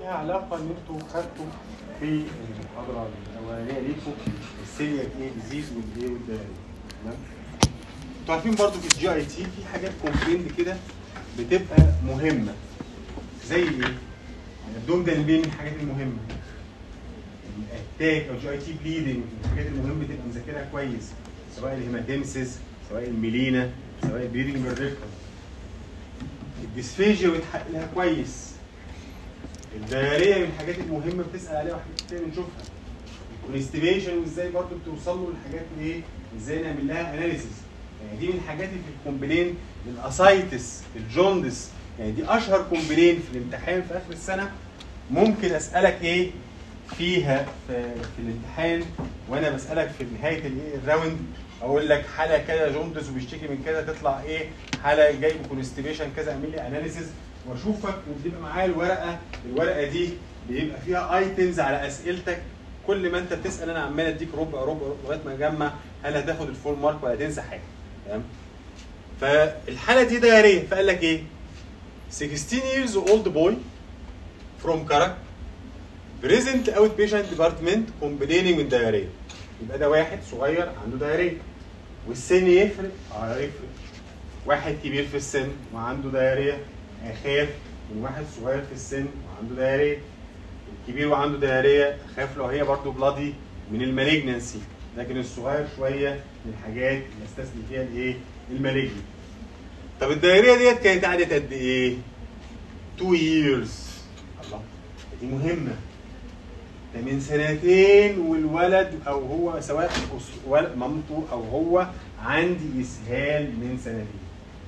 لها علاقه ان انتوا خدتوا في المحاضره الاولانيه ليكم السيلياك ايه ديزيز والايه والدايريا تمام انتوا عارفين برضو في الجي اي تي في حاجات كومبليند كده بتبقى مهمه زي ايه؟ الابدومينال بين من الحاجات المهمه الاتاك او جي اي تي بليدنج من الحاجات المهمه تبقى مذاكرها كويس سواء الهيماتيمسيس سواء الميلينا سواء البليدنج بالريكتم الديسفيجيا بيتحقق لها كويس الدياريه من الحاجات المهمه بتسال عليها وحاجات كتير بنشوفها الكونستيبيشن وازاي برضو بتوصلوا للحاجات ايه ازاي نعمل لها اناليسيس يعني دي من الحاجات اللي في الكومبلين الاسايتس الجوندس يعني دي اشهر كومبلين في الامتحان في اخر السنه ممكن اسالك ايه فيها في, في الامتحان وانا بسالك في نهايه الايه الراوند اقول لك حاله كده جوندس وبيشتكي من كده تطلع ايه حاله جاي بكونستيبيشن كذا اعمل لي اناليسيز واشوفك وبيبقى معايا الورقه الورقه دي بيبقى فيها ايتمز على اسئلتك كل ما انت بتسال انا عمال اديك ربع ربع ربع لغايه ما اجمع هل هتاخد الفول مارك ولا هتنسى حاجه تمام فالحاله دي دايريه فقال لك ايه 16 years old boy from Karak present outpatient department complaining من diarrhea يبقى ده واحد صغير عنده دايريه والسن يفرق اه يفرق واحد كبير في السن وعنده دايريه اخاف من واحد صغير في السن وعنده دايريه الكبير وعنده دايريه اخاف لو هي برضو بلادي من المالجنسي لكن الصغير شويه من الحاجات اللي استثني فيها الايه المالجنسي طب الدايريه ديت كانت قعدت قد ايه 2 years الله دي مهمه ده من سنتين والولد او هو سواء أس- ول- مامته او هو عندي اسهال من سنتين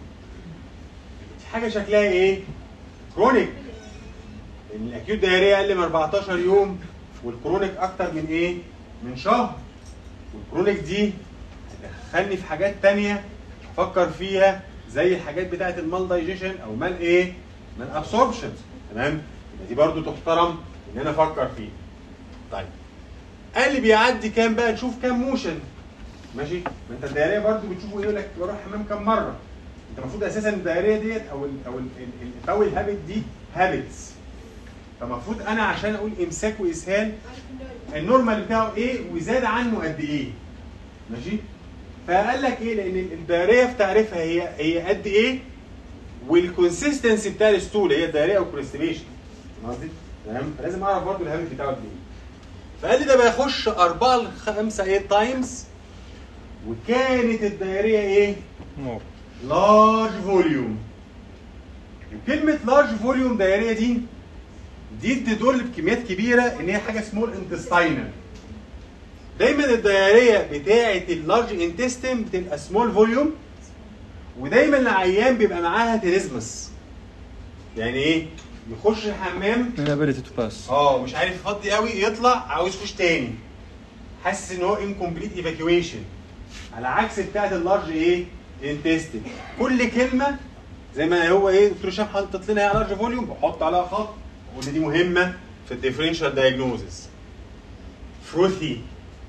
دي حاجه شكلها ايه كرونيك لان الاكيوت دايريه اقل من 14 يوم والكرونيك اكتر من ايه من شهر والكرونيك دي هتدخلني في حاجات تانية افكر فيها زي الحاجات بتاعه المال دايجيشن او مال ايه مال ابسوربشن تمام يبقى دي برضو تحترم ان انا افكر فيها طيب قال لي بيعدي كام بقى نشوف كام موشن ماشي ما انت الدائريه برضو بتشوفوا ايه يقول لك بروح الحمام كام مره انت المفروض اساسا الدائريه ديت او ال او الباول هابت دي هابتس فالمفروض انا عشان اقول امساك واسهال النورمال بتاعه ايه وزاد عنه قد ايه ماشي فقال لك ايه لان الدائريه في تعريفها هي هي قد ايه والكونسيستنسي بتاع الستول هي الدائريه او الكونستيبيشن فاهم قصدي؟ تمام فلازم اعرف برضه الهابت بتاعه قد ايه فقال لي ده بيخش أربعة لخمسة ايه تايمز وكانت الدائريه ايه؟ نور لارج فوليوم وكلمة لارج فوليوم دائرية دي دي تدل بكميات كبيرة ان هي حاجة سمول انتستاينال دايما الدائرية بتاعة اللارج انتستين بتبقى سمول فوليوم ودايما العيان بيبقى معاها تيريزمس يعني ايه يخش الحمام inability to pass اه مش عارف يفضي قوي يطلع عاوز يخش تاني حاسس ان هو انكمبليت ايفاكيويشن على عكس بتاعت اللارج ايه انتستين كل كلمه زي ما هو ايه دكتور هشام حاطط لنا هي لارج فوليوم بحط عليها خط وان دي مهمه في الديفرنشال دايجنوزس فروثي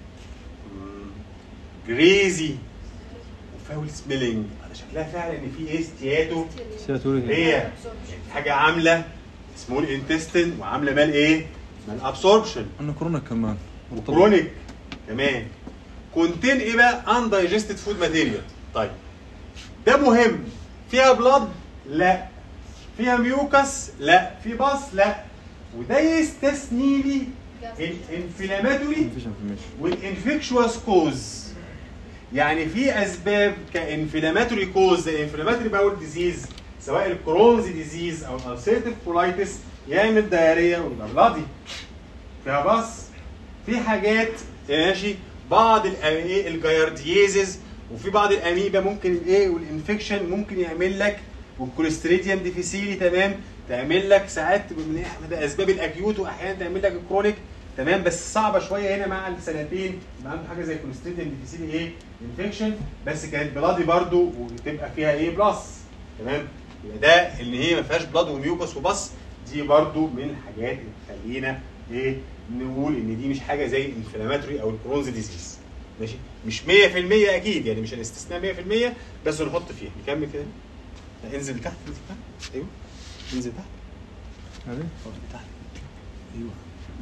جريزي وفاول سميلينج على شكلها فعلا ان في ايه ستياتو سيراتوري هي حاجه عامله سمول انتستين وعامله مال ايه؟ مال ابسوربشن انه كورونا كمان وكرونيك كمان كونتين ايه بقى؟ اندايجستد فود ماتيريال طيب ده مهم فيها بلاد؟ لا فيها ميوكس؟ لا في باص؟ لا وده يستثني لي الانفلاماتوري مفيش انفورميشن والانفكشوس كوز يعني في اسباب كانفلاماتوري كوز زي انفلاماتوري باول ديزيز سواء الكرونز ديزيز او الالسيتيف كولايتس يعمل دايريه ويبقى بلادي فيها بص في حاجات ماشي بعض الأ- ايه الجايرديزز وفي بعض الاميبا ممكن الايه والانفكشن ممكن يعمل لك والكوليستريديوم ديفيسيلي تمام تعمل لك ساعات من احد اسباب الاكيوت واحيانا تعمل لك الكرونيك تمام بس صعبه شويه هنا مع السنتين يبقى عنده حاجه زي كوليستريديوم ديفيسيلي ايه انفكشن بس كانت بلادي برضو وتبقى فيها ايه بلس تمام يبقى ده ان هي ما فيهاش بلاد وميوكس وبس دي برضو من الحاجات اللي تخلينا ايه نقول ان دي مش حاجه زي الانفلاماتوري او الكرونز ديزيز ماشي مش 100% اكيد يعني مش هنستثناء 100% بس نحط فيها نكمل كده لا، انزل تحت انزل تحت ايوه انزل تحت هذه اه، تحت ايوه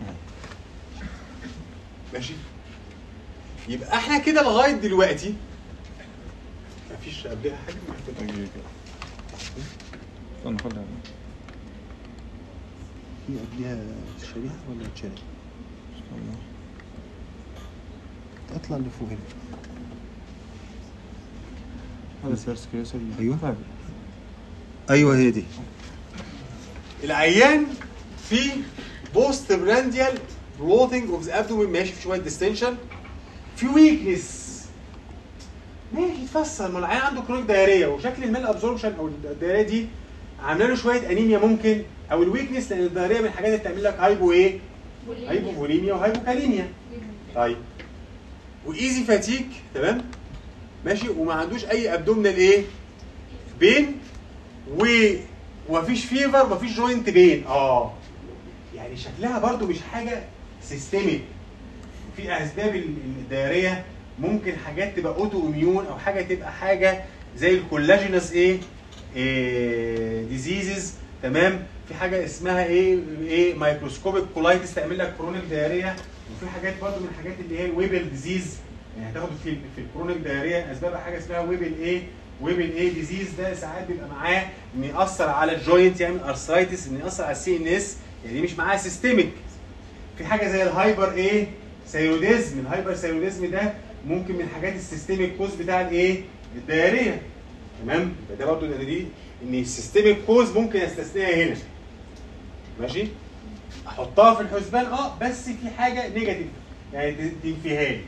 ماشي يبقى احنا كده لغايه دلوقتي مفيش قبلها حاجه محتاجة. دقيقة استنى خليها في قبلها شريحه ولا اتشالت؟ استنى اطلع اللي فوق هنا هذا سيرس كريسر أيوة. ايوه هي دي العيان في بوست برانديال بلوتنج اوف ذا ابدومين ماشي في شويه ديستنشن في ويكنس ماشي يتفسر ما العيان عنده كرونيك دايريه وشكل المال ابزوربشن او الدايريه دي عامله له شويه انيميا ممكن او الويكنس لان الدايريه من الحاجات اللي بتعمل لك هايبو ايه؟ هايبوفوليميا وهايبوكاليميا طيب وايزي فاتيك تمام ماشي وما عندوش اي ابدومينال ايه بين و ومفيش فيفر مفيش جوينت بين اه يعني شكلها برضو مش حاجه سيستميك في اسباب ال- الدايريه ممكن حاجات تبقى اوتو اميون او حاجه تبقى حاجه زي الكولاجينس ايه, إيه ديزيزز تمام في حاجه اسمها ايه ايه مايكروسكوبيك كولايتس تعمل لك كرونيك دايريه وفي حاجات برضو من الحاجات اللي هي الويبل ديزيز يعني هتاخد في في الكرونيك دايريه اسبابها حاجه اسمها ويبل ايه ويبل ايه ديزيز ده ساعات بيبقى معاه ان ياثر على الجوينت يعمل ارثرايتس ان ياثر على السي ان اس يعني دي مش معاها سيستميك في حاجه زي الهايبر ايه ثيروديزم الهايبر ثيروديزم ده ممكن من الحاجات السيستميك كوز بتاع الايه الدائريه تمام يبقى ده برضه ان دي ان السيستميك كوز ممكن استثنيها هنا ماشي احطها في الحسبان اه بس في حاجه نيجاتيف يعني ت- تنفيها لي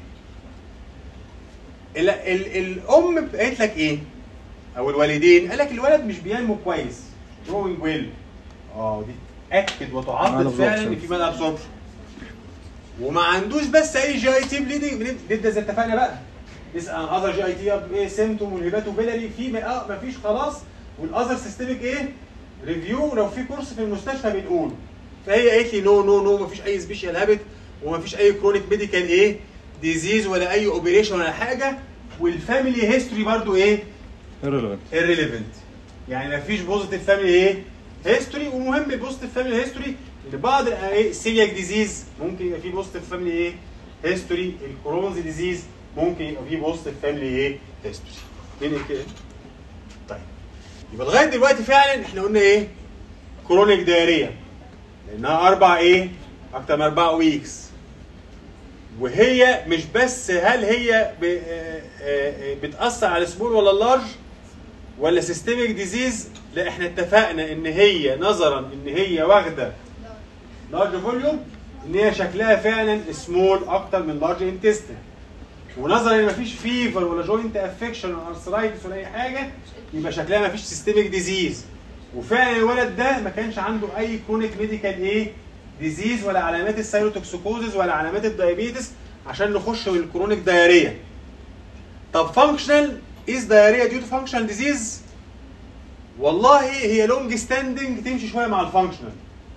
ال- ال- الام قالت لك ايه او الوالدين قال لك الولد مش بينمو كويس جروينج ويل اه دي تاكد وتعضد Malabsorption. فعلا ان في مال ابسوربشن وما عندوش بس اي جي اي تي بليدنج نبدا زي اتفقنا بقى نسال عن اذر جي اي تي ايه سيمتوم والهباتو بيلاري في ما- اه مفيش خلاص والاذر سيستميك ايه ريفيو لو في كورس في المستشفى بنقول فهي قالت لي نو نو نو مفيش اي سبيشال هابت ومفيش اي كرونيك ميديكال ايه ديزيز ولا اي اوبريشن ولا حاجه والفاميلي هيستوري برضو ايه irrelevant irrelevant يعني مفيش بوزيتيف فاميلي ايه هيستوري ومهم البوزيتيف فاميلي هيستوري ان بعض السيلياك ديزيز ممكن يبقى فيه بوزيتيف فاميلي ايه هيستوري الكرونز ديزيز ممكن يبقى فيه بوزيتيف فاميلي ايه هيستوري مين كده طيب يبقى لغايه دلوقتي فعلا احنا قلنا ايه كرونيك دايريا لانها اربع ايه اكتر من اربع ويكس وهي مش بس هل هي ب- آه، آه، بتاثر على السمول ولا اللارج ولا سيستميك ديزيز لا احنا اتفقنا ان هي نظرا ان هي واخده لارج فوليوم ان هي شكلها فعلا سمول اكتر من لارج انتستين ونظرا ان مفيش فيفر ولا جوينت افكشن ولا ارثرايتس ولا اي حاجه يبقى شكلها مفيش سيستميك ديزيز وفعلا الولد ده ما كانش عنده اي كرونيك ميديكال ايه ديزيز ولا علامات السيروتوكسيكوزز ولا علامات الدايابيتس عشان نخش في الكرونيك دايريه طب فانكشنال از دايريا ديو تو فانكشنال ديزيز والله هي لونج ستاندنج تمشي شويه مع الفانكشنال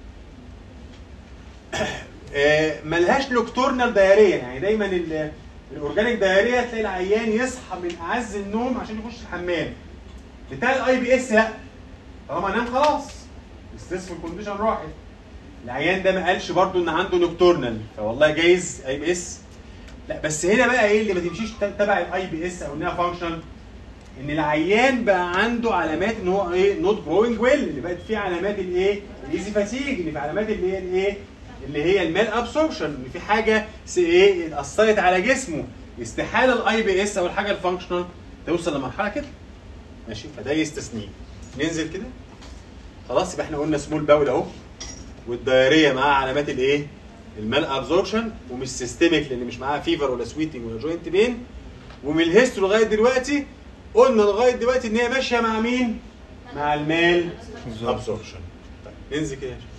آه، ملهاش نوكتورنال دايريا يعني دايما ال- الاورجانيك دايريا تلاقي العيان يصحى من اعز النوم عشان يخش الحمام بتاع الاي بي اس لا طالما نام خلاص الستريسفول كونديشن راحت العيان ده ما قالش برضو ان عنده نوكتورنال فوالله جايز اي بي اس لا بس هنا بقى ايه اللي ما تمشيش ت- تبع الاي بي اس او انها فانكشنال ان العيان بقى عنده علامات ان هو ايه نوت جروينج ويل اللي بقت فيه علامات الايه الايزي فاتيج اللي في علامات اللي هي الايه اللي هي المال ابسوربشن ان في حاجه س- ايه اثرت على جسمه استحاله الاي بي اس او الحاجه الفانكشنال توصل لمرحله كده ماشي فده يستثنيه ننزل كده خلاص يبقى احنا قلنا سمول باول اهو والدايريه معاها علامات الايه المال ابزوربشن ومش سيستميك لان مش معاها فيفر ولا سويتنج ولا جوينت بين ومن الهيستوري لغايه دلوقتي قلنا لغايه دلوقتي ان هي ماشيه مع مين؟ مع المال ابزوربشن طيب ننزل كده يا شباب.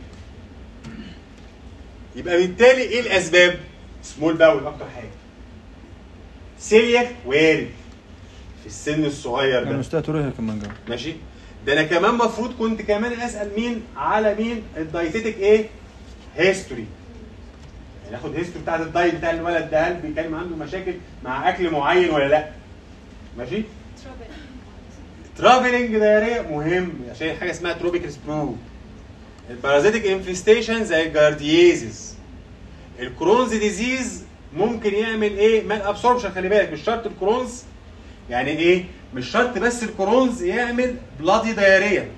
يبقى بالتالي ايه الاسباب؟ سمول باول اكتر حاجه سيلياك وارد في السن الصغير ده يعني مستاتوريها كمان قال ماشي ده انا كمان مفروض كنت كمان اسال مين على مين الدايتيتك ايه هيستوري يعني ناخد هيستوري بتاعت الدايت بتاع الولد ده هل بيتكلم عنده مشاكل مع اكل معين ولا لا ماشي ترافلنج دايريه مهم عشان حاجه اسمها تروبيكال سبرو البارازيتيك انفستيشن زي الجارديازيس الكرونز ديزيز ممكن يعمل ايه مال ابسوربشن خلي بالك مش شرط الكرونز يعني ايه مش شرط بس الكرونز يعمل بلادي دايريا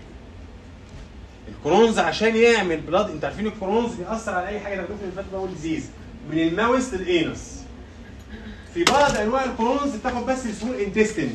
الكرونز عشان يعمل بلاد انت عارفين الكرونز بيأثر على اي حاجه لو في الفات باول ديزيز من الماوس للانس في بعض انواع الكرونز بتاخد بس السمول انتستين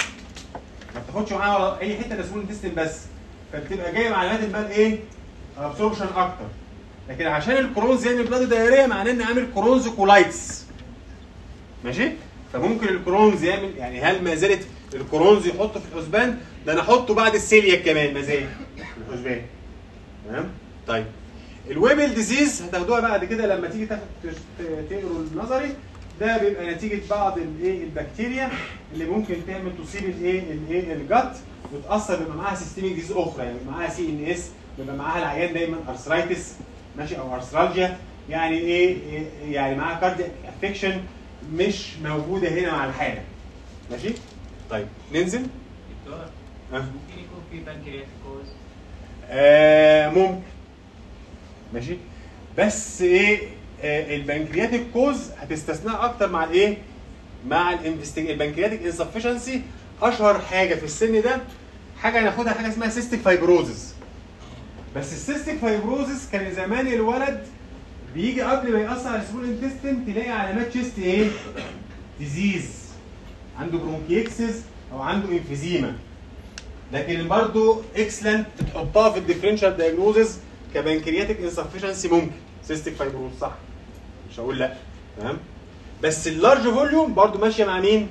ما بتاخدش معاها ولا اي حته السمول انتستين بس فبتبقى جايه مع علامات المال ايه؟ ابسوربشن اكتر لكن عشان الكرونز يعمل بلاد دايريه معناه ان عامل كرونز كولايتس ماشي؟ فممكن الكرونز يعمل يعني هل ما زالت الكرونز يحطه في الحسبان؟ ده انا احطه بعد السيلياك كمان ما زال في الحسبان تمام؟ طيب الويبل ديزيز هتاخدوها بعد كده لما تيجي تاخد ت- تقروا النظري ده بيبقى نتيجه بعض الايه البكتيريا اللي ممكن تعمل تصيب الايه الايه الجت وتاثر بيبقى معاها سيستميك ديزيز اخرى يعني بيبقى معاها سي ان اس بيبقى معاها العيان دايما ارثرايتس ماشي او ارثرالجيا يعني ايه إيه- يعني معاها كاردياك افكشن مش موجوده هنا مع الحاله ماشي طيب ننزل دكتور ها ممكن يكون في بنكرياتيك كوز آه ممكن ماشي بس ايه آه البنكرياتيك كوز هتستثناها اكتر مع الايه مع الانفستيج البنكرياتيك انسفشنسي اشهر حاجه في السن ده حاجه هناخدها حاجه اسمها سيستيك فايبروزس بس السيستيك فايبروزس كان زمان الولد بيجي قبل ما يأثر على السمول انتستين تلاقي علامات شيست ايه ديزيز عنده برونكيكسس او عنده انفيزيما لكن برضو اكسلنت تحطها في الديفرنشال دايجنوزز كبنكرياتيك انسفشنسي ممكن سيستيك فايبروز صح مش هقول لا تمام بس اللارج فوليوم برضو ماشيه مع مين؟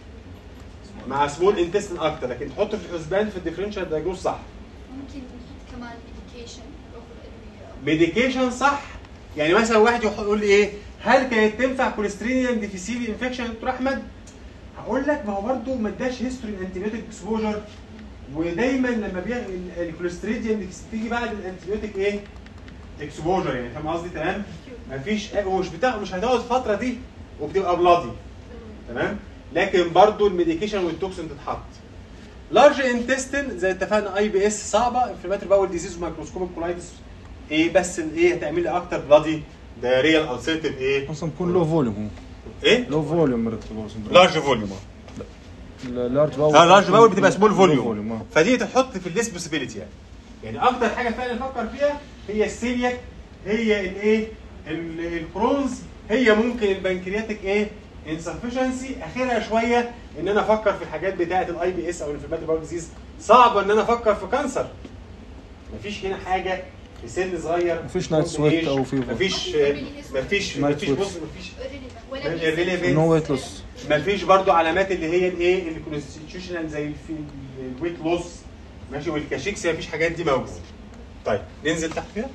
مع سمول انتستين اكتر لكن تحطه في الحسبان في الديفرنشال دايجنوز صح ممكن نحط كمان ميديكيشن ميديكيشن صح يعني مثلا واحد يح- يقول لي ايه هل كانت تنفع كوليسترينيوم ديفيسيلي انفكشن يا دكتور احمد؟ هقول لك ما هو برضه ما اداش هيستوري انتيبيوتيك اكسبوجر ودايما لما بيع الكوليستريديوم تيجي بعد الانتيبيوتيك ايه؟ اكسبوجر يعني فاهم قصدي تمام؟ مفيش ومش بتاع مش هتقعد الفتره دي وبتبقى بلادي تمام؟ لكن برضه الميديكيشن والتوكسين تتحط لارج انتستين زي اتفقنا اي بي اس صعبه انفلاماتوري باول ديزيز ومايكروسكوبيك كولايتس ايه بس ايه هتعمل لي اكتر بلادي دايريال السيرتيف ايه؟ اصلا بكون لو فوليوم هو ايه؟ لو فوليوم مرتب سندروم لارج فوليوم اللارج باول اه لارج باول بتبقى سمول فوليوم فوليوم فدي تحط في الليس بوسيبيليتي يعني يعني اكتر حاجه فعلا نفكر فيها هي السيلياك هي الايه ال- الكرونز هي ممكن البنكرياتيك ايه انسفشنسي اخرها شويه ان انا افكر في الحاجات بتاعه الاي بي اس او الانفلاماتوري باول ديزيز صعب ان انا افكر في كانسر مفيش هنا حاجه في سن صغير مفيش night sweat أو fever. مفيش مفيش Night مفيش sweat. بص مفيش ولا irrelevant. نو ويت لوس ما فيش برضو علامات اللي هي الايه الكونستيتيوشنال زي في الويت لوس ماشي والكاشيكسيا مفيش حاجات دي موجوده طيب ننزل تحت كده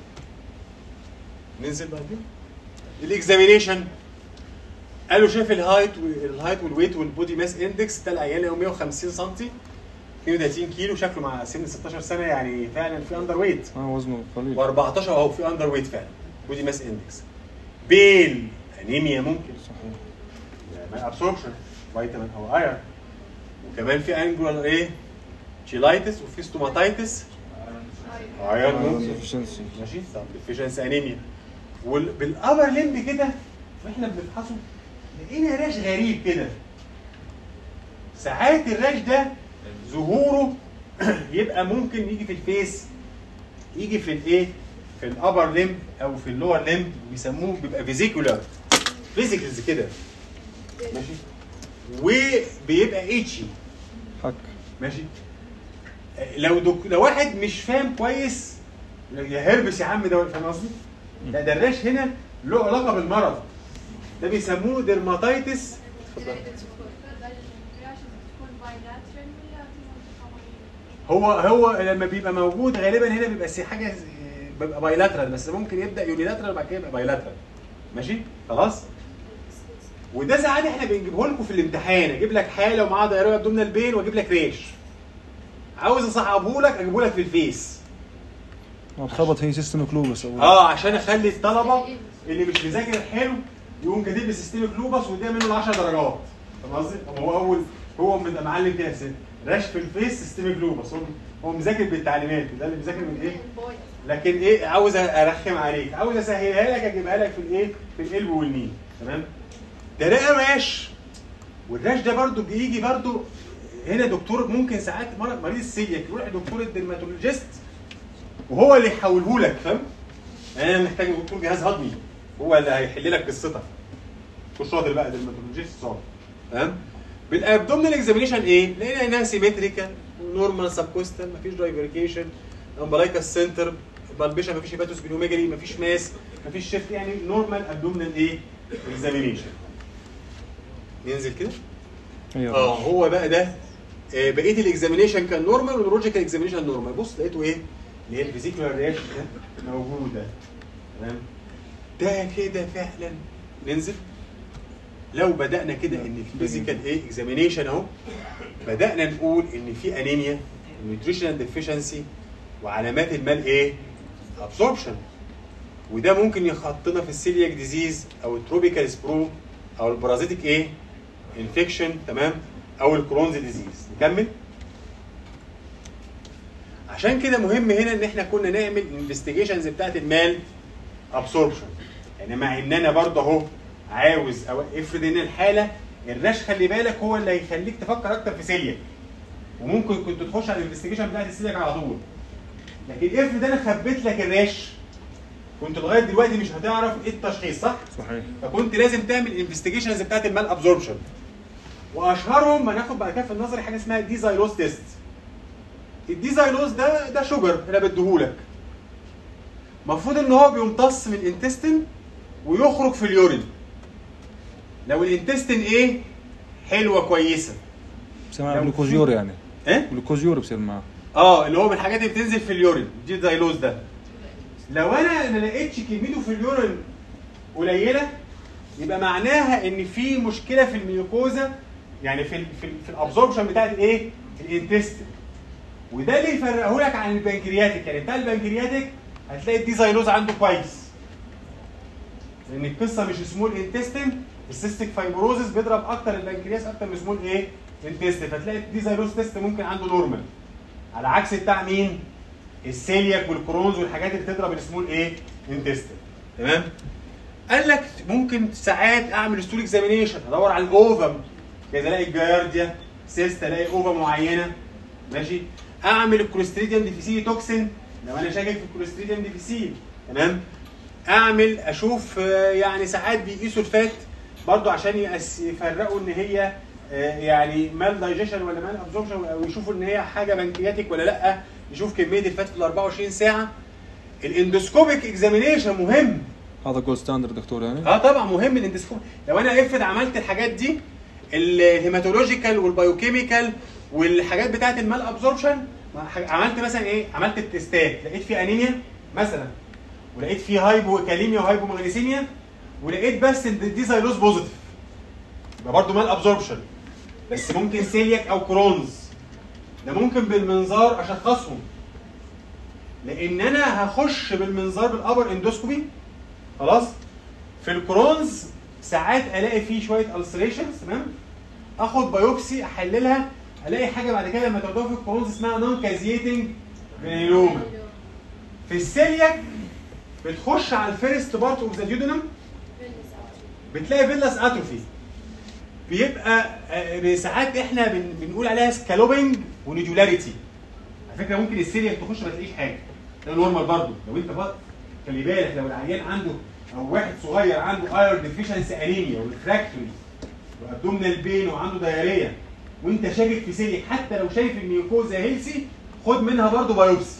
ننزل بعد كده الاكزامينيشن قالوا شاف الهايت والهايت والويت والبودي ماس اندكس ده العيان له 150 سم 32 كيلو شكله مع سن 16 سنه يعني فعلا في اندر ويت اه وزنه قليل و14 اهو في اندر ويت فعلا بودي ماس اندكس بيل انيميا ممكن صحيح ما ابسوربشن فيتامين او ايرون وكمان في انجولار ايه تشيلايتس وفي ستوماتايتس ايرون ممكن efficiency. ماشي طب ديفيشنسي انيميا وبالابر لمب كده واحنا بنفحصه لقينا راش غريب كده ساعات الراش ده ظهوره يبقى ممكن يجي في الفيس يجي في الايه في الابر لمب او في اللور لمب بيسموه بيبقى فيزيكولار فيزيكلز كده ماشي وبيبقى ايتشي حك ماشي لو دك... لو واحد مش فاهم كويس يا هربس يا عم ده فاهم قصدي؟ لا ده الراش هنا له علاقه بالمرض ده بيسموه ديرماتايتس هو هو لما بيبقى موجود غالبا هنا بيبقى سي- حاجه بيبقى بايلاترال بس ممكن يبدا يونيلاترال وبعد كده يبقى بايلاترال ماشي خلاص وده ساعات احنا بنجيبه لكم في الامتحان اجيب لك حاله ومعاها دايره ابدومينال بين واجيب لك ريش عاوز اصعبه لك اجيبه لك في الفيس هو اتخبط هي سيستم كلوبس او اه عشان اخلي الطلبه اللي مش مذاكر حلو يقوم كاتب لي سيستم كلوبس وده منه ال 10 درجات فاهم قصدي؟ طب هو اول هو من معلم كده سن رش في الفيس سيستم كلوبس هو هو مذاكر بالتعليمات ده اللي بيذاكر من ايه؟ لكن ايه عاوز ارخم عليك عاوز اسهلها لك اجيبها لك في الايه في القلب والنين تمام ده رئه راش والراش ده برضو بيجي برضو هنا دكتور ممكن ساعات مر- مريض السيلياك يروح لدكتور الدرماتولوجيست وهو اللي يحوله لك فاهم انا محتاج دكتور جهاز هضمي هو اللي هيحل لك قصتك مش شاطر بقى ديرماتولوجيست صعب تمام بالابدومينال اكزامينيشن ايه؟ لقينا انها سيمتريكال نورمال سبكوستال مفيش دايفركيشن امبلايكال سنتر بالبيشن مفيش هيباتوس بينوميجالي مفيش ماس مفيش شيفت يعني نورمال ابدومينال ايه؟ اكزامينيشن ننزل كده؟ ايوه اه هو بقى ده آه، بقيه الاكزامينيشن كان نورمال واللوجيكال اكزامينيشن نورمال بص لقيته ايه؟ اللي هي الفيزيكولار رياكشن موجوده تمام ده كده فعلا ننزل لو بدانا كده ان الفيزيكال ايه اكزامينيشن اهو بدانا نقول ان في انيميا نيوتريشنال ديفيشنسي وعلامات المال ايه؟ ابسوربشن وده ممكن يحطنا في السيلياك ديزيز او التروبيكال سبرو او البرازيتيك ايه؟ انفكشن تمام او الكرونز ديزيز نكمل عشان كده مهم هنا ان احنا كنا نعمل انفستيجيشنز بتاعت المال ابسوربشن يعني مع ان انا برضه اهو عاوز او افرض ان الحاله الراش خلي بالك هو اللي هيخليك تفكر اكتر في سيلياك وممكن كنت تخش على الانفستيجيشن بتاعت السيلياك على طول لكن افرض انا خبيت لك الراش كنت لغايه دلوقتي مش هتعرف ايه التشخيص صح؟ صحيح فكنت لازم تعمل انفستيجيشنز بتاعت المال ابزوربشن واشهرهم هناخد بعد كده في النظري حاجه اسمها ديزايلوز تيست الديزايلوز ده ده شوجر انا بديهولك المفروض ان هو بيمتص من الانتستين ويخرج في اليورين لو الانتستين ايه حلوه كويسه بصير معاه لو جلوكوزيور في- يعني ايه جلوكوزيور بصير معاه اه اللي هو من الحاجات اللي بتنزل في اليورين دي دايلوز ده لو انا ما لقيتش كميته في اليورين قليله يبقى معناها ان في مشكله في الميوكوزا يعني في ال في, ال في الابزوربشن بتاعت الايه؟ الانتستين وده اللي يفرقه لك عن البنكرياتيك يعني بتاع البنكرياتيك هتلاقي الديزايلوز عنده كويس لان القصه مش سمول انتستين السيستيك فايبروزس بيضرب اكتر البنكرياس اكتر من سمول ايه؟ انتستين فتلاقي الديزايلوز تيست ممكن عنده نورمال على عكس بتاع مين؟ السيلياك والكرونز والحاجات اللي بتضرب السمول ايه؟ انتستين تمام؟ قال لك ممكن ساعات اعمل ستول اكزامينيشن ادور على الاوفم كده الاقي الجارديا سيست الاقي اوفا معينه ماشي اعمل الكوليستريديوم ديفيسيل توكسين لو انا شاكك في الكوليستريديوم ديفيسيل تمام اعمل اشوف آه، يعني ساعات بيقيسوا الفات برضو عشان يقس- يفرقوا ان هي آه، يعني مال دايجيشن ولا مال ابزوربشن او يشوفوا ان هي حاجه بنكرياتيك ولا لا يشوف كميه الفات في ال 24 ساعه الاندوسكوبيك اكزامينيشن مهم هذا جولد ستاندرد دكتور يعني اه طبعا مهم الاندسكوب لو انا افرض عملت الحاجات دي الهيماتولوجيكال والبايوكيميكال والحاجات بتاعت المال ابزوربشن عملت مثلا ايه عملت التستات لقيت في انيميا مثلا ولقيت في هايبو كاليميا وهايبو مغنيسيميا ولقيت بس ان دي زايلوز بوزيتيف يبقى برضه مال ابزوربشن بس ممكن سيلياك او كرونز ده ممكن بالمنظار اشخصهم لان انا هخش بالمنظار بالابر اندوسكوبي خلاص في الكرونز ساعات الاقي فيه شويه السريشنز تمام اخد بايوبسي احللها الاقي حاجه بعد كده لما تاخدوها في الكرونز اسمها نون كازيتنج جرانيلوما في السيلياك بتخش على الفيرست بارت اوف ذا ديودنم بتلاقي فيلاس اتروفي بيبقى آه، ساعات احنا بن- بنقول عليها سكالوبينج ونيدولاريتي على فكره ممكن السيلياك تخش ما تلاقيش حاجه ده نورمال برضه لو انت بقى خلي بالك لو العيان عنده او واحد صغير عنده ايرون ديفيشنسي انيميا وريفراكتوري وابدومينال بين وعنده دايريا وانت شاكك في سيليك حتى لو شايف الميوكوزا هيلسي خد منها برضه بايوبسي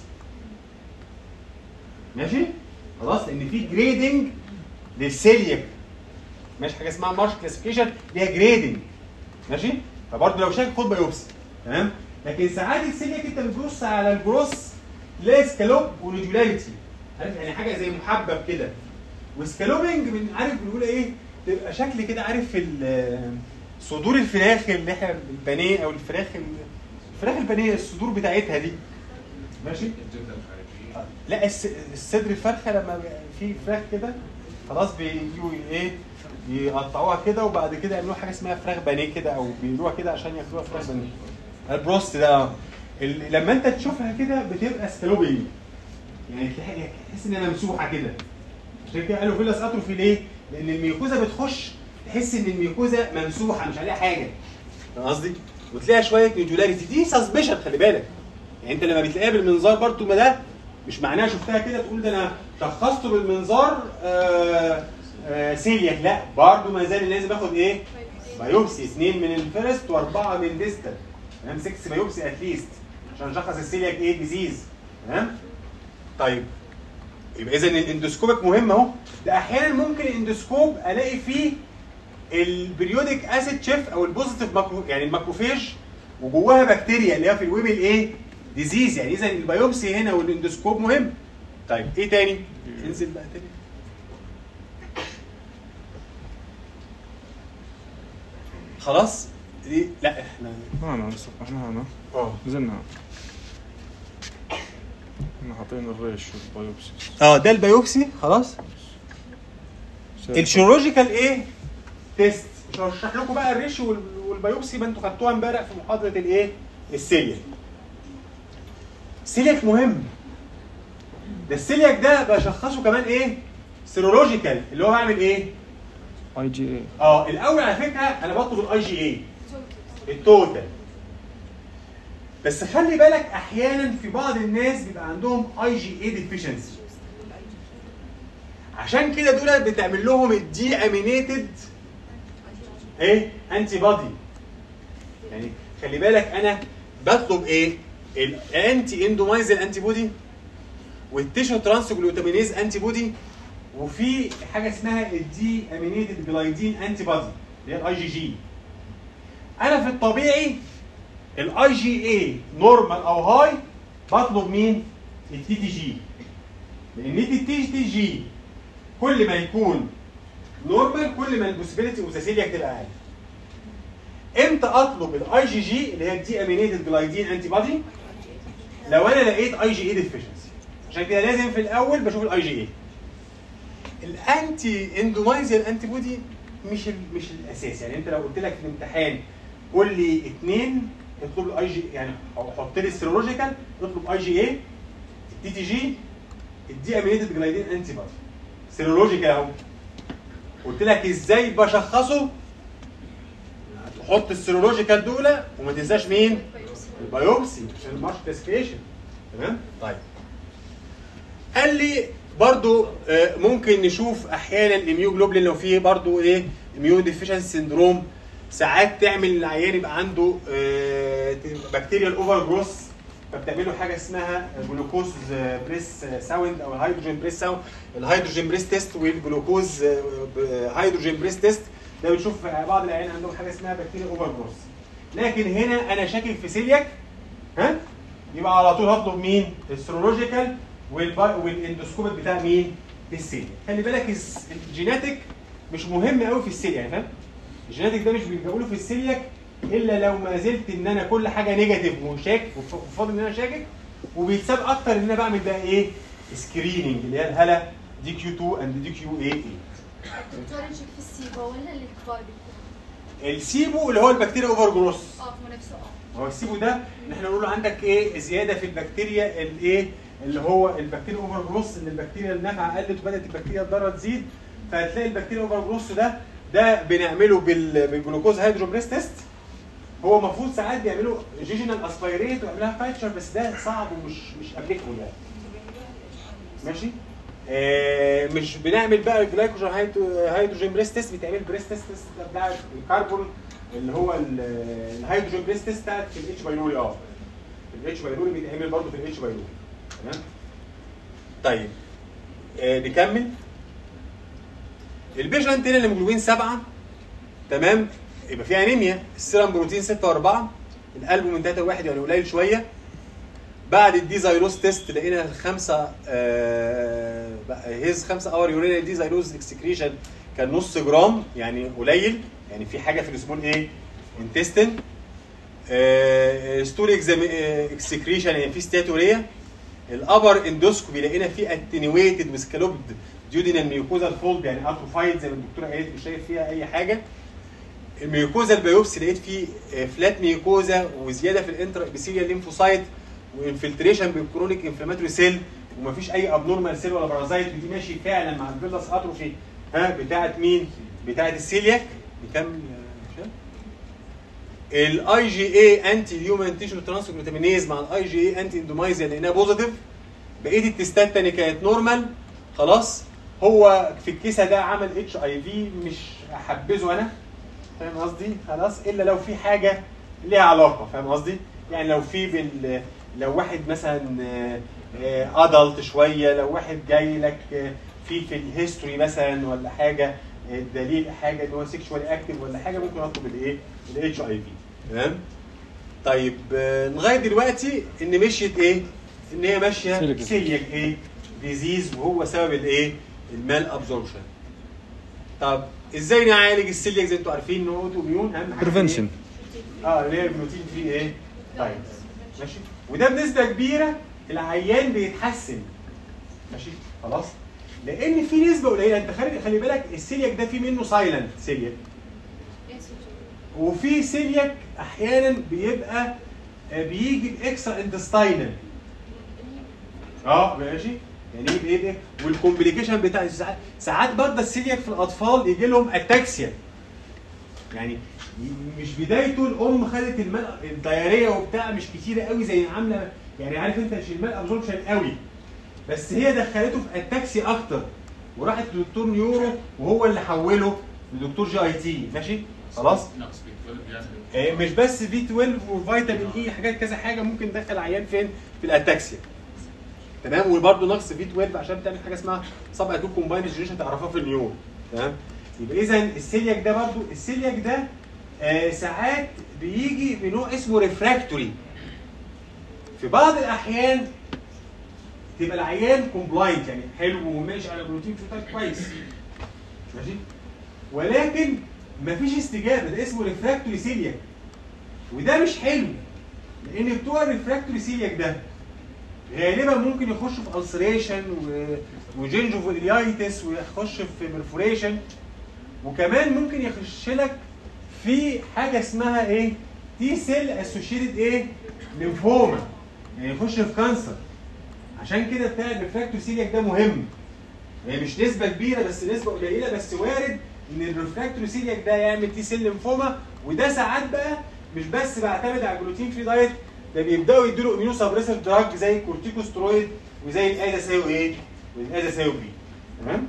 ماشي خلاص لان في جريدنج للسيليك ماشي حاجه اسمها مارش كلاسيفيكيشن ليها جريدنج ماشي فبرضه لو شاكك خد بايوبسي تمام لكن ساعات السيليك انت بتبص على الجروس تلاقي سكالوب ونودولاريتي عارف يعني حاجه زي محبب كده وسكالوبنج من عارف بنقول ايه تبقى شكل كده عارف ال- صدور الفراخ اللي احنا البانيه او الفراخ ال- الفراخ البانيه الصدور بتاعتها دي ماشي لا الس- الصدر الفرخه لما بيبقى في فراخ كده خلاص بيجوا ايه يقطعوها كده وبعد كده يعملوا حاجه اسمها فراخ بانيه كده او بيقولوها كده عشان ياكلوها فراخ بانيه البروست ده ال- لما انت تشوفها كده بتبقى سكالوبينج يعني تلاقي تحس انها ممسوحه كده عشان كده قالوا فيلاس اتروفي ليه؟ لان الميوكوزا بتخش تحس ان الميوكوزا ممسوحه مش عليها حاجه فاهم قصدي؟ وتلاقيها شويه نيودولاريتي دي سسبشن خلي بالك يعني انت لما بتلاقيها بالمنظار برضو ما ده مش معناها شفتها كده تقول ده انا شخصته بالمنظار آه آه سيلياك لا برضو ما زال لازم اخد ايه؟ بايوبسي اثنين من الفيرست واربعه من ديستال تمام 6 بايوبسي اتليست عشان نشخص السيلياك ايه ديزيز تمام طيب يبقى اذا الاندوسكوبك مهم اهو ده احيانا ممكن الاندوسكوب الاقي فيه البريودك اسيد شيف او البوزيتيف ماكرو يعني الماكروفيج وجواها بكتيريا اللي هي في الويب الايه ديزيز يعني اذا البيوبسي هنا والاندوسكوب مهم طيب ايه تاني انزل بقى تاني خلاص دي لا احنا هنا صفحنا هنا اه نزلنا احنا حاطين الريش والبايوبسيس اه ده البيوبسي خلاص الشيرولوجيكال ايه تيست مش هشرح لكم بقى الريش وال- والبيوبسي ما انتوا خدتوها امبارح في محاضره الايه السيلياك السيلياك مهم ده السيلياك ده بشخصه كمان ايه سيرولوجيكال اللي هو بعمل ايه اي جي اي اه الاول على فكره انا بطلب الاي جي اي التوتال بس خلي بالك احيانا في بعض الناس بيبقى عندهم اي جي اي ديفيشنسي عشان كده دول بتعمل لهم الدي امينيتد ايه انتي بادي يعني خلي بالك انا بطلب ايه الانتي اندومايزل انتي بودي والتيشو ترانس جلوتامينيز انتي بودي وفي حاجه اسمها الدي امينيتد جلايدين انتي بادي اللي هي الاي جي جي انا في الطبيعي الاي جي اي نورمال او هاي بطلب مين التي تي جي لان التي تي جي كل ما يكون نورمال كل ما البوسيبيليتي اوف ذا سيلياك تبقى اقل امتى اطلب الاي جي جي اللي هي الدي امينيتد جلايدين انتي بادي لو انا لقيت اي جي اي ديفيشنسي عشان كده لازم في الاول بشوف الاي جي اي الانتي اندومايزيال انتي بودي مش ال- مش الاساس يعني انت لو قلت لك في الامتحان قول لي اثنين اطلب الاي جي يعني او حط لي السيرولوجيكال اطلب اي جي اي التي تي جي الدي امينيتد جلايدين انتي بادي سيرولوجيكال اهو قلت لك ازاي بشخصه تحط السيرولوجيكال دول وما تنساش مين البيوبسي عشان المارش كلاسيفيكيشن تمام طيب قال لي برضو آه، ممكن نشوف احيانا الاميوجلوبلين لو فيه برضو ايه اميون ديفيشنسي سندروم ساعات تعمل العيان يبقى عنده بكتيريال اوفر جروس فبتعمل له حاجه اسمها جلوكوز بريس ساوند او الهيدروجين بريس ساوند الهيدروجين بريس تيست والجلوكوز آه، ب- هيدروجين بريس تيست ده بنشوف بعض العيان عندهم حاجه اسمها بكتيريا اوفر جروس لكن هنا انا شاكك في سيلياك ها يبقى على طول هطلب مين السيرولوجيكال والبا- والاندوسكوبيك بتاع مين السيلياك خلي بالك الس- الجيناتيك مش مهم قوي في السيلياك يعني فاهم الجيناتيك ده مش بيلجأوا له في السيلياك الا لو ما زلت ان انا كل حاجه نيجاتيف وشاك وف- وفاضل ان انا شاكك وبيتساب اكتر ان انا بعمل بقى ايه سكريننج اللي هي الهلا دي كيو 2 اند دي كيو اي اي دكتور نشك في السيبا ولا الكبار بيكون؟ السيبو اللي هو البكتيريا اوفر جروس اه هو نفسه اه هو السيبو ده ان احنا نقول له عندك ايه زياده في البكتيريا الايه اللي هو البكتيريا اوفر جروس ان البكتيريا النافعه قلت وبدات البكتيريا الضاره تزيد فهتلاقي البكتيريا اوفر جروس ده ده بنعمله بال- بالجلوكوز هيدرو بريس تيست هو المفروض ساعات بيعملوا جيجينال اسبيريت ويعملها فايتشر بس ده صعب ومش مش ابليكابل يعني ماشي آه مش بنعمل بقى الجلايكوجين هيدرو- هيدروجين بريس تيست بيتعمل بريس تيست بتاع الكربون اللي هو ال- الهيدروجين بريس تيست بتاعت في الاتش بايلوري اه الاتش بايلوري بيتعمل برضه في الاتش بايلوري تمام طيب آه نكمل البيشنت هنا الهيموجلوبين 7 تمام يبقى في انيميا السيرم بروتين 6 و4 القلب من 3 1 يعني قليل شويه بعد الدي زيروز تيست لقينا الخمسه آه هيز 5 اور يورينال دي زيروز اكسكريشن كان نص جرام يعني قليل يعني في حاجه في السمول ايه انتستين ستول اكسكريشن يعني في ستاتوريا الابر اندوسكوبي لقينا فيه اتنيويتد وسكالوبد ديودينال ميوكوزال فولد يعني اتروفايد زي ما الدكتوره قالت مش شايف فيها اي حاجه الميوكوزا البيوبسي لقيت فيه فلات ميوكوزا وزياده في الانترا ابيثيليال ليمفوسايت وانفلتريشن بالكرونيك انفلاماتوري سيل ومفيش اي ابنورمال سيل ولا بارازايت ودي ماشي فعلا مع الفيلس اتروفي ها بتاعت مين؟ بتاعت السيلياك بكام يا هشام؟ الاي جي اي انتي هيومن تيشو ترانسجلوتامينيز مع الاي جي اي انتي اندومايزيا لانها بوزيتيف بقيه التستات التانية كانت نورمال خلاص هو في الكيسه ده عمل اتش اي في مش هحبذه انا فاهم قصدي خلاص الا لو في حاجه ليها علاقه فاهم قصدي يعني لو في بال لو واحد مثلا ادلت شويه لو واحد جاي لك آه، في في الهيستوري مثلا ولا حاجه آه، دليل حاجه ان هو سيكشوالي اكتف ولا حاجه ممكن اطلب الايه الاتش اي في تمام طيب آه، لغايه دلوقتي ان مشيت ايه ان هي ماشيه سيليك. سيليك ايه ديزيز وهو سبب الايه المال ابزوربشن طب ازاي نعالج السيليك زي انتوا عارفين ان هو اوتو ميون اهم حاجه بريفنشن اه اللي هي البروتين فري ايه طيب ماشي وده بنسبه كبيره العيان بيتحسن ماشي خلاص لان في نسبه قليله انت خلي خلي بالك السيلياك ده في منه سايلنت سيلياك وفي سيلياك احيانا بيبقى آه، بيجي باكسترا انتستاينال اه ماشي يعني ايه بايه بايه والكومبليكيشن بتاع ساعات- ساعات برضه السيلياك في الاطفال يجي لهم اتاكسيا يعني مش بدايته الام خدت الماء الدياريه وبتاع مش كتيره قوي زي عامله يعني عارف انت مش الماء ابزوربشن قوي بس هي دخلته في اتاكسي اكتر وراحت لدكتور نيورو وهو اللي حوله لدكتور جي اي تي ماشي خلاص نقص بي 12 آه، يعني مش بس بي 12 وفيتامين اي حاجات كذا حاجه ممكن تدخل عيان فين في الاتاكسيا تمام وبرده نقص بي 12 عشان تعمل حاجه اسمها سب اتوب كومباين جنريشن تعرفها في النيور تمام يبقى اذا السيلياك ده برده السيلياك ده آه ساعات بيجي بنوع اسمه ريفراكتوري في بعض الاحيان تبقى العيان كومبلاينت يعني حلو وماشي على بروتين فيتال كويس ماشي ولكن مفيش استجابه ده اسمه ريفراكتوري سيلياك وده مش حلو لان بتوع الريفراكتوري سيلياك ده غالبا ممكن يخش في السريشن وجينجوفيليايتس ويخش في برفوريشن وكمان ممكن يخش لك في حاجه اسمها ايه تي سيل اسوشيتد ايه ليمفوما يعني يخش في كانسر عشان كده بتاع الريفراكتوري سيلياك ده مهم يعني مش نسبه كبيره بس نسبه قليله بس وارد ان الريفراكتوري سيلياك ده يعمل تي سيل ليمفوما وده ساعات بقى مش بس بعتمد على الجلوتين فري دايت ده بيبداوا يدوا اميونو سبريسيف دراج زي الكورتيكوسترويد وزي الازاسايو ايه والازاسايو بي تمام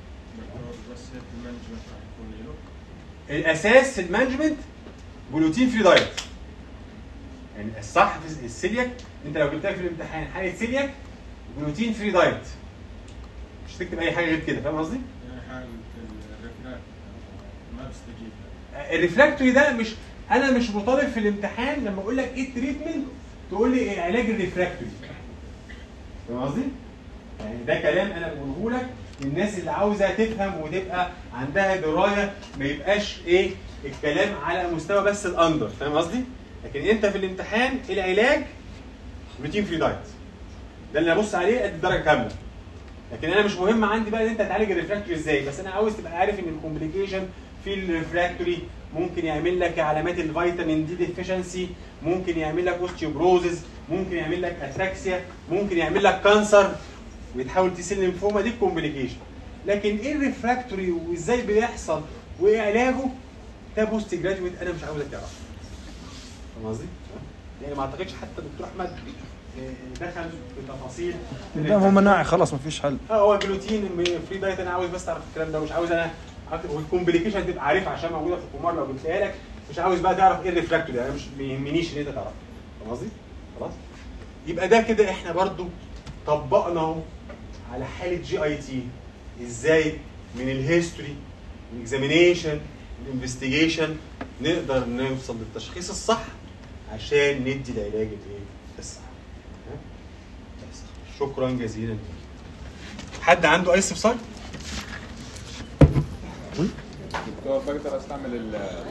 بس هيك المانجمنت راح يكون له الاساس في المانجمنت جلوتين فري دايت يعني الصح في السيلياك انت لو جبت لك في الامتحان حاله سيلياك جلوتين فري دايت مش تكتب اي حاجه غير كده فاهم قصدي؟ يعني حاله الريفراكت ما بيستجيب الريفراكتوري ده مش انا مش مطالب في الامتحان لما اقول لك ايه التريتمنت تقول لي إيه علاج الريفراكتوري فاهم قصدي؟ يعني ده كلام انا بقوله لك للناس اللي عاوزه تفهم وتبقى عندها درايه ما يبقاش ايه الكلام على مستوى بس الاندر فاهم قصدي؟ لكن انت في الامتحان العلاج روتين فري دايت ده اللي ابص عليه قد الدرجه كامله لكن انا مش مهم عندي بقى ان انت تعالج الريفراكتوري ازاي بس انا عاوز تبقى عارف ان الكومبليكيشن في الريفراكتوري ممكن يعمل لك علامات الفيتامين دي ديفيشنسي ممكن يعمل لك اوستيوبروزز ممكن يعمل لك اتراكسيا ممكن يعمل لك كانسر ويتحول تسيل ليمفوما دي الكومبليكيشن لكن ايه الريفراكتوري وازاي بيحصل وايه علاجه ده بوست جراديويت انا مش عاوزك تعرفه فاهم قصدي؟ يعني ما اعتقدش حتى دكتور احمد آه، دخل في تفاصيل لا هو مناعي خلاص ما فيش حل اه هو الجلوتين فري دايت انا عاوز بس اعرف الكلام ده مش عاوز انا أعرف- والكومبليكيشن تبقى عارفها عشان موجوده في الكومار لو جبتها لك مش عاوز بقى تعرف ايه الريفراكتوري انا مش ما يهمنيش ان انت تعرفها فاهم قصدي؟ خلاص؟ يبقى ده كده احنا برضو طبقنا اهو على حاله جي اي تي ازاي من الهيستوري الاكزامينيشن الانفستيجيشن نقدر نوصل للتشخيص الصح عشان ندي العلاج الايه؟ الصح. ها؟ بس. شكرا جزيلا حد عنده اي استفسار؟ دكتور بقدر استعمل ال